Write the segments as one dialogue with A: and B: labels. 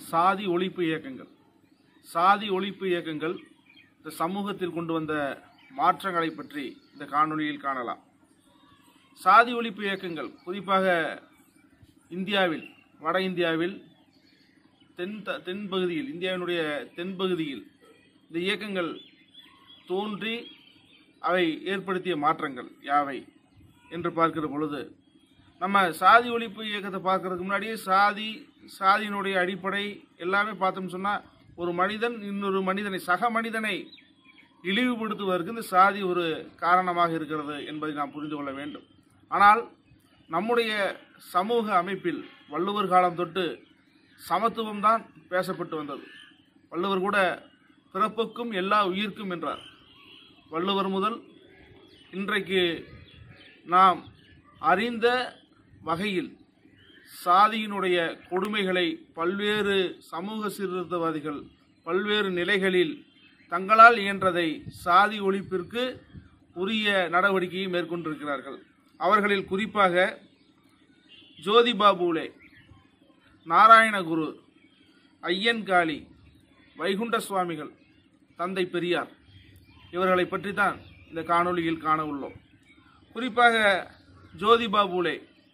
A: சாதி ஒழிப்பு இயக்கங்கள் சாதி ஒழிப்பு இயக்கங்கள் இந்த சமூகத்தில் கொண்டு வந்த மாற்றங்களை பற்றி இந்த காணொளியில் காணலாம் சாதி ஒழிப்பு இயக்கங்கள் குறிப்பாக இந்தியாவில் வட இந்தியாவில் தென் த- தென்பகுதியில் இந்தியாவினுடைய தென்பகுதியில் இந்த இயக்கங்கள் தோன்றி அவை ஏற்படுத்திய மாற்றங்கள் யாவை என்று பார்க்கிற பொழுது நம்ம சாதி ஒழிப்பு இயக்கத்தை பார்க்கறதுக்கு முன்னாடியே சாதி சாதியினுடைய அடிப்படை எல்லாமே பார்த்தோம்னு சொன்னால் ஒரு மனிதன் இன்னொரு மனிதனை சக மனிதனை இழிவுபடுத்துவதற்கு இந்த சாதி ஒரு காரணமாக இருக்கிறது என்பதை நாம் புரிந்து கொள்ள வேண்டும் ஆனால் நம்முடைய சமூக அமைப்பில் வள்ளுவர் காலம் தொட்டு சமத்துவம் தான் பேசப்பட்டு வந்தது வள்ளுவர் கூட பிறப்புக்கும் எல்லா உயிர்க்கும் என்றார் வள்ளுவர் முதல் இன்றைக்கு நாம் அறிந்த வகையில் சாதியினுடைய கொடுமைகளை பல்வேறு சமூக சீர்திருத்தவாதிகள் பல்வேறு நிலைகளில் தங்களால் இயன்றதை சாதி ஒழிப்பிற்கு உரிய நடவடிக்கையை மேற்கொண்டிருக்கிறார்கள் அவர்களில் குறிப்பாக ஜோதிபா பூலே நாராயணகுரு ஐயன்காளி வைகுண்ட சுவாமிகள் தந்தை பெரியார் இவர்களை பற்றி தான் இந்த காணொளியில் காண உள்ளோம் குறிப்பாக ஜோதிபா பூலே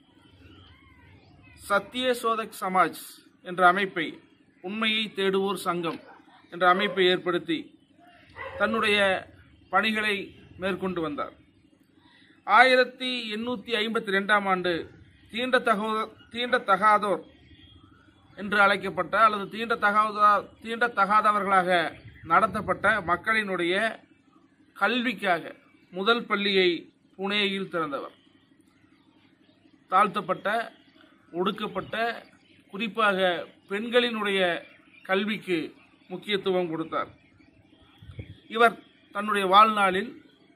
A: சத்திய சோதக் சமாஜ் என்ற அமைப்பை உண்மையை தேடுவோர் சங்கம் என்ற அமைப்பை ஏற்படுத்தி தன்னுடைய பணிகளை மேற்கொண்டு வந்தார் ஆயிரத்தி எண்ணூற்றி ஐம்பத்தி ரெண்டாம் ஆண்டு தீண்டத்தகோ தீண்டத்தகாதோர் என்று அழைக்கப்பட்ட அல்லது தீண்டத்தகாத தீண்டத்தகாதவர்களாக நடத்தப்பட்ட மக்களினுடைய கல்விக்காக முதல் பள்ளியை புனேயில் திறந்தவர் தாழ்த்தப்பட்ட ஒடுக்கப்பட்ட குறிப்பாக பெண்களினுடைய கல்விக்கு முக்கியத்துவம் கொடுத்தார் இவர் தன்னுடைய வாழ்நாளில்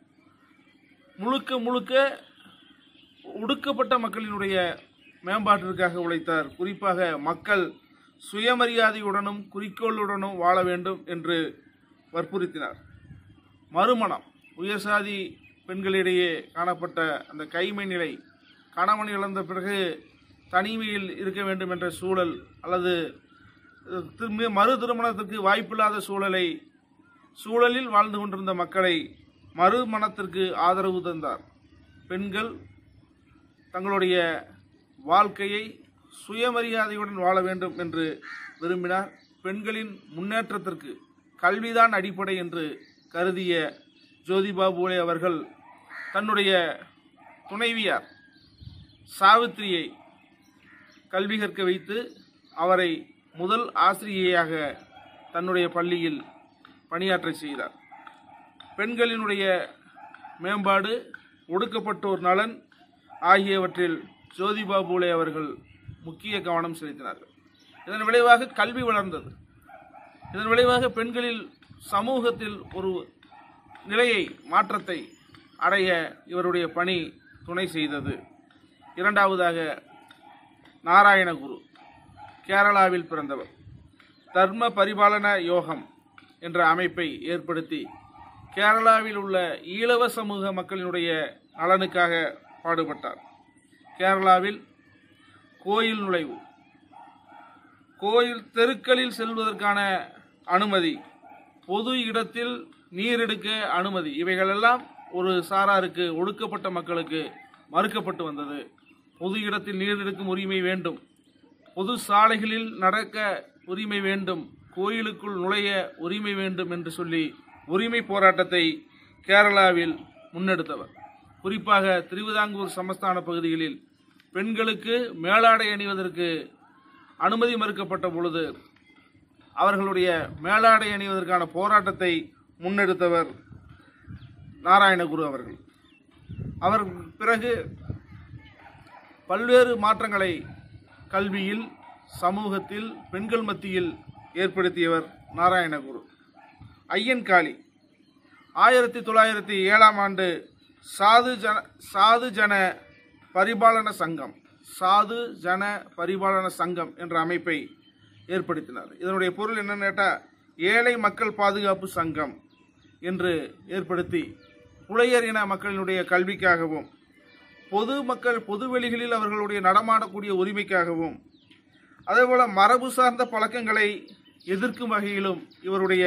A: முழுக்க முழுக்க ஒடுக்கப்பட்ட மக்களினுடைய மேம்பாட்டிற்காக உழைத்தார் குறிப்பாக மக்கள் சுயமரியாதையுடனும் குறிக்கோளுடனும் வாழ வேண்டும் என்று வற்புறுத்தினார் மறுமணம் உயர் சாதி பெண்களிடையே காணப்பட்ட அந்த கைமை நிலை கணவன் இழந்த பிறகு தனிமையில் இருக்க வேண்டும் என்ற சூழல் அல்லது திரும்ப மறு திருமணத்திற்கு வாய்ப்பில்லாத சூழலை சூழலில் வாழ்ந்து கொண்டிருந்த மக்களை மறுமணத்திற்கு ஆதரவு தந்தார் பெண்கள் தங்களுடைய வாழ்க்கையை சுயமரியாதையுடன் வாழ வேண்டும் என்று விரும்பினார் பெண்களின் முன்னேற்றத்திற்கு கல்விதான் அடிப்படை என்று கருதிய ஜோதிபா பூலே அவர்கள் தன்னுடைய துணைவியார் சாவித்திரியை கல்வி கற்க வைத்து அவரை முதல் ஆசிரியையாக தன்னுடைய பள்ளியில் பணியாற்ற செய்தார் பெண்களினுடைய மேம்பாடு ஒடுக்கப்பட்டோர் நலன் ஆகியவற்றில் ஜோதிபா பூலே அவர்கள் முக்கிய கவனம் செலுத்தினார்கள் இதன் விளைவாக கல்வி வளர்ந்தது இதன் விளைவாக பெண்களில் சமூகத்தில் ஒரு நிலையை மாற்றத்தை அடைய இவருடைய பணி துணை செய்தது இரண்டாவதாக நாராயணகுரு கேரளாவில் பிறந்தவர் தர்ம பரிபாலன யோகம் என்ற அமைப்பை ஏற்படுத்தி கேரளாவில் உள்ள ஈழவ சமூக மக்களினுடைய நலனுக்காக பாடுபட்டார் கேரளாவில் கோயில் நுழைவு கோயில் தெருக்களில் செல்வதற்கான அனுமதி பொது இடத்தில் நீர் எடுக்க அனுமதி இவைகளெல்லாம் ஒரு சாராருக்கு ஒடுக்கப்பட்ட மக்களுக்கு மறுக்கப்பட்டு வந்தது பொது இடத்தில் நீர் எடுக்கும் உரிமை வேண்டும் பொது சாலைகளில் நடக்க உரிமை வேண்டும் கோயிலுக்குள் நுழைய உரிமை வேண்டும் என்று சொல்லி உரிமை போராட்டத்தை கேரளாவில் முன்னெடுத்தவர் குறிப்பாக திருவிதாங்கூர் சமஸ்தான பகுதிகளில் பெண்களுக்கு மேலாடை அணிவதற்கு அனுமதி மறுக்கப்பட்ட பொழுது அவர்களுடைய மேலாடை அணிவதற்கான போராட்டத்தை முன்னெடுத்தவர் நாராயணகுரு அவர்கள் அவர் பிறகு பல்வேறு மாற்றங்களை கல்வியில் சமூகத்தில் பெண்கள் மத்தியில் ஏற்படுத்தியவர் நாராயணகுரு ஐயன்காளி ஆயிரத்தி தொள்ளாயிரத்தி ஏழாம் ஆண்டு சாது ஜன சாது ஜன பரிபாலன சங்கம் சாது ஜன பரிபாலன சங்கம் என்ற அமைப்பை ஏற்படுத்தினார் இதனுடைய பொருள் என்னன்னு கேட்டால் ஏழை மக்கள் பாதுகாப்பு சங்கம் என்று ஏற்படுத்தி புலையர் இன மக்களினுடைய கல்விக்காகவும் பொது மக்கள் பொது வெளிகளில் அவர்களுடைய நடமாடக்கூடிய உரிமைக்காகவும் அதேபோல மரபு சார்ந்த பழக்கங்களை எதிர்க்கும் வகையிலும் இவருடைய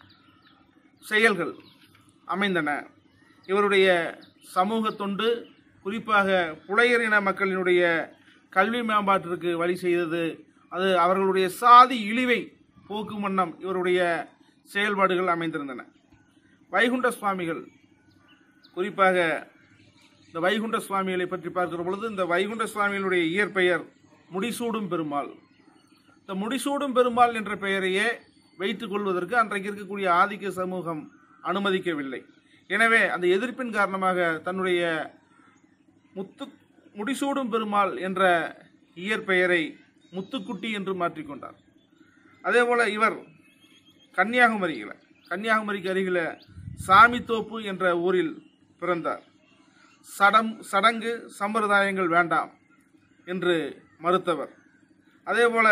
A: செயல்கள் அமைந்தன இவருடைய சமூக தொண்டு குறிப்பாக புலையர் இன மக்களினுடைய கல்வி மேம்பாட்டிற்கு வழி செய்தது அது அவர்களுடைய சாதி இழிவை போக்கும் வண்ணம் இவருடைய செயல்பாடுகள் அமைந்திருந்தன வைகுண்ட சுவாமிகள் குறிப்பாக இந்த வைகுண்ட சுவாமிகளை பற்றி பார்க்கிற பொழுது இந்த வைகுண்ட சுவாமிகளுடைய இயற்பெயர் முடிசூடும் பெருமாள் இந்த முடிசூடும் பெருமாள் என்ற பெயரையே வைத்துக் கொள்வதற்கு அன்றைக்கு இருக்கக்கூடிய ஆதிக்க சமூகம் அனுமதிக்கவில்லை எனவே அந்த எதிர்ப்பின் காரணமாக தன்னுடைய முத்து முடிசூடும் பெருமாள் என்ற இயற்பெயரை முத்துக்குட்டி என்று மாற்றிக்கொண்டார் அதேபோல இவர் கன்னியாகுமரியில் கன்னியாகுமரிக்கு அருகில் சாமித்தோப்பு என்ற ஊரில் பிறந்தார் சடம் சடங்கு சம்பிரதாயங்கள் வேண்டாம் என்று மறுத்தவர் அதேபோல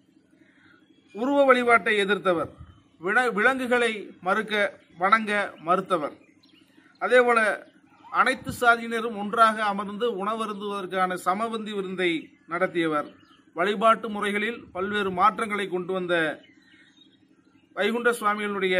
A: உருவ வழிபாட்டை எதிர்த்தவர் வில விலங்குகளை மறுக்க வணங்க மறுத்தவர் அதேபோல அனைத்து சாதியினரும் ஒன்றாக அமர்ந்து உணவருந்துவதற்கான சமபந்தி விருந்தை நடத்தியவர் வழிபாட்டு முறைகளில் பல்வேறு மாற்றங்களை கொண்டு வந்த வைகுண்ட சுவாமிகளுடைய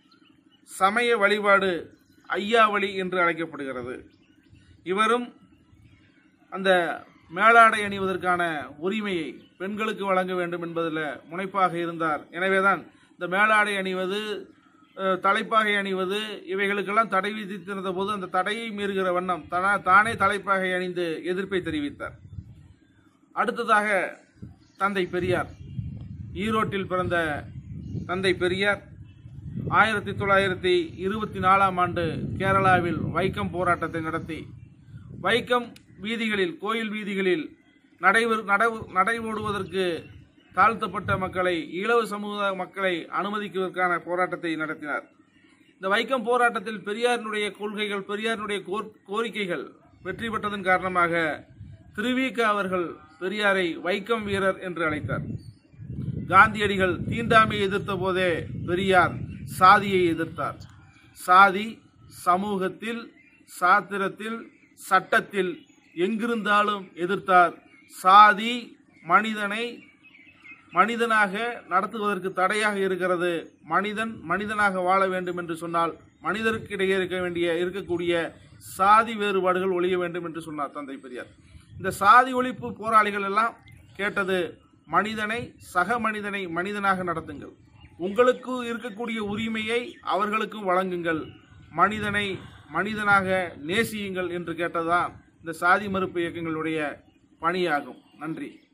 A: சமய வழிபாடு ஐயாவளி என்று அழைக்கப்படுகிறது இவரும் அந்த மேலாடை அணிவதற்கான உரிமையை பெண்களுக்கு வழங்க வேண்டும் என்பதில் முனைப்பாக இருந்தார் எனவேதான் இந்த மேலாடை அணிவது அஹ், தலைப்பாகை அணிவது இவைகளுக்கெல்லாம் தடை விதித்திருந்த போது அந்த தடையை மீறுகிற வண்ணம் தனா- தானே தலைப்பாகை அணிந்து எதிர்ப்பை தெரிவித்தார் அடுத்ததாக தந்தை பெரியார் ஈரோட்டில் பிறந்த தந்தை பெரியார் ஆயிரத்தி தொள்ளாயிரத்தி இருபத்தி நாலாம் ஆண்டு கேரளாவில் வைக்கம் போராட்டத்தை நடத்தி வைக்கம் வீதிகளில் கோயில் வீதிகளில் நடைபெறு நடவு நடைபோடுவதற்கு தாழ்த்தப்பட்ட மக்களை ஈழவு சமூக மக்களை அனுமதிக்குவதற்கான போராட்டத்தை நடத்தினார் இந்த வைக்கம் போராட்டத்தில் பெரியாரினுடைய கொள்கைகள் பெரியாரினுடைய கோர்- கோரிக்கைகள் வெற்றி பெற்றதன் காரணமாக திருவிக அவர்கள் பெரியாரை வைக்கம் வீரர் என்று அழைத்தார் காந்தியடிகள் தீண்டாமையை எதிர்த்த போதே பெரியார் சாதியை எதிர்த்தார் சாதி சமூகத்தில் சாத்திரத்தில் சட்டத்தில் எங்கிருந்தாலும் எதிர்த்தார் சாதி மனிதனை மனிதனாக நடத்துவதற்கு தடையாக இருக்கிறது மனிதன் மனிதனாக வாழ வேண்டும் என்று சொன்னால் மனிதருக்கு இடையே இருக்க வேண்டிய இருக்கக்கூடிய சாதி வேறுபாடுகள் ஒழிய வேண்டும் என்று சொன்னார் தந்தை பெரியார் இந்த சாதி ஒழிப்பு போராளிகள் எல்லாம் கேட்டது மனிதனை சக மனிதனை மனிதனாக நடத்துங்கள் உங்களுக்கு இருக்கக்கூடிய உரிமையை அவர்களுக்கும் வழங்குங்கள் மனிதனை மனிதனாக நேசியுங்கள் என்று கேட்டதுதான் இந்த சாதி மறுப்பு இயக்கங்களுடைய பணியாகும் நன்றி